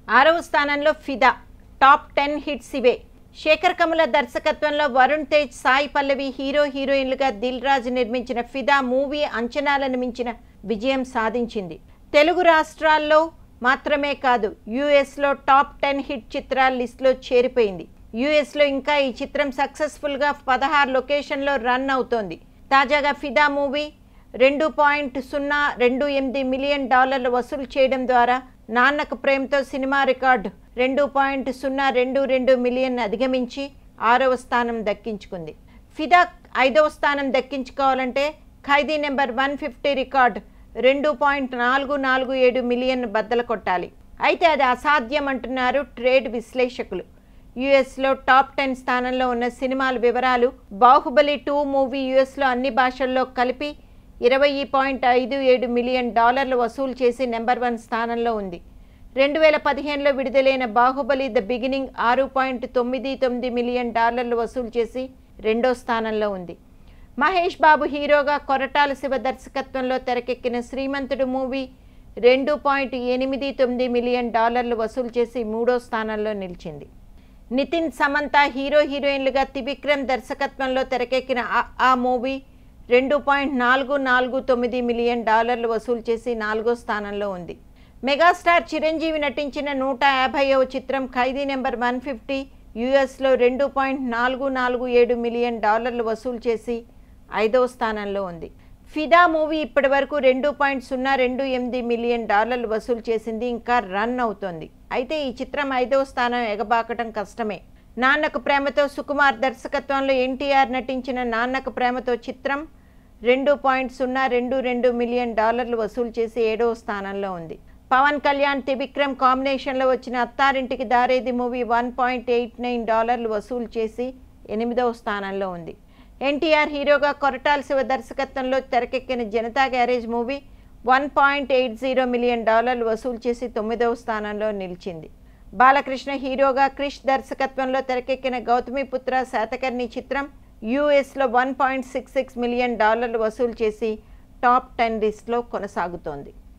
ఆరవ స్థానంలో ఫిదా టాప్ టెన్ హిట్స్ ఇవే శేఖర్ కమల దర్శకత్వంలో వరుణ్ తేజ్ సాయి పల్లవి హీరో హీరోయిన్లుగా దిల్ రాజు నిర్మించిన ఫిదా మూవీ అంచనాలను మించిన విజయం సాధించింది తెలుగు రాష్ట్రాల్లో మాత్రమే కాదు యుఎస్లో టాప్ టెన్ హిట్ చిత్రాల లిస్టులో చేరిపోయింది యుఎస్లో ఇంకా ఈ చిత్రం సక్సెస్ఫుల్గా పదహారు లొకేషన్లో రన్ అవుతోంది తాజాగా ఫిదా మూవీ రెండు పాయింట్ సున్నా రెండు ఎనిమిది మిలియన్ డాలర్లు వసూలు చేయడం ద్వారా నాన్నకు ప్రేమతో సినిమా రికార్డు రెండు పాయింట్ సున్నా రెండు రెండు మిలియన్ అధిగమించి ఆరవ స్థానం దక్కించుకుంది ఫిదా ఐదవ స్థానం దక్కించుకోవాలంటే Khaidi number one fifty record రెండు పాయింట్ నాలుగు నాలుగు ఏడు మిలియన్ బద్దలు కొట్టాలి అయితే అది అసాధ్యం అంటున్నారు ట్రేడ్ విశ్లేషకులు యుఎస్లో టాప్ టెన్ స్థానంలో ఉన్న సినిమాల వివరాలు బాహుబలి టూ మూవీ యుఎస్లో అన్ని భాషల్లో కలిపి ఇరవై పాయింట్ ఐదు ఏడు మిలియన్ డాలర్లు వసూలు చేసి నెంబర్ వన్ స్థానంలో ఉంది రెండు వేల పదిహేనులో విడుదలైన బాహుబలి ద బిగినింగ్ ఆరు పాయింట్ తొమ్మిది తొమ్మిది మిలియన్ డాలర్లు వసూలు చేసి రెండో స్థానంలో ఉంది మహేష్ బాబు హీరోగా కొరటాల శివ దర్శకత్వంలో తెరకెక్కిన శ్రీమంతుడు మూవీ రెండు పాయింట్ ఎనిమిది తొమ్మిది మిలియన్ డాలర్లు వసూలు చేసి మూడో స్థానంలో నిలిచింది నితిన్ సమంత హీరో హీరోయిన్లుగా త్రివిక్రమ్ దర్శకత్వంలో తెరకెక్కిన ఆ- ఆ మూవీ రెండు పాయింట్ నాలుగు నాలుగు తొమ్మిది మిలియన్ డాలర్లు వసూలు చేసి నాలుగో స్థానంలో ఉంది మెగాస్టార్ చిరంజీవి నటించిన నూట యాభైవ చిత్రం ఖైదీ నెంబర్ వన్ ఫిఫ్టీ యుఎస్లో రెండు పాయింట్ నాలుగు నాలుగు ఏడు మిలియన్ డాలర్లు వసూలు చేసి ఐదవ స్థానంలో ఉంది ఫిదా మూవీ ఇప్పటి వరకు రెండు పాయింట్ సున్నా రెండు ఎనిమిది మిలియన్ డాలర్లు వసూలు చేసింది ఇంకా రన్ అవుతోంది అయితే ఈ చిత్రం ఐదవ స్థానం ఎగబాకటం కష్టమే నాన్నకు ప్రేమతో సుకుమార్ దర్శకత్వంలో ఎన్టీఆర్ నటించిన నాన్నకు ప్రేమతో చిత్రం రెండు పాయింట్ సున్నా రెండు రెండు మిలియన్ డాలర్లు వసూలు చేసి ఏడవ స్థానంలో ఉంది పవన్ కళ్యాణ్ త్రివిక్రమ్ కాంబినేషన్లో వచ్చిన Attarintiki Daredi movie one point eight nine డాలర్లు వసూలు చేసి ఎనిమిదవ స్థానంలో ఉంది ఎన్టీఆర్ హీరోగా కొరటాల శివ దర్శకత్వంలో తెరకెక్కిన Janatha Garage movie one point eight zero million డాలర్లు వసూలు చేసి తొమ్మిదవ స్థానంలో నిలిచింది బాలకృష్ణ హీరోగా క్రిష్ దర్శకత్వంలో తెరకెక్కిన గౌతమిపుత్ర శాతకర్ణి చిత్రం యూఎస్లో one point six six million డాలర్లు వసూలు చేసి టాప్ టెన్ లిస్ట్లో కొనసాగుతోంది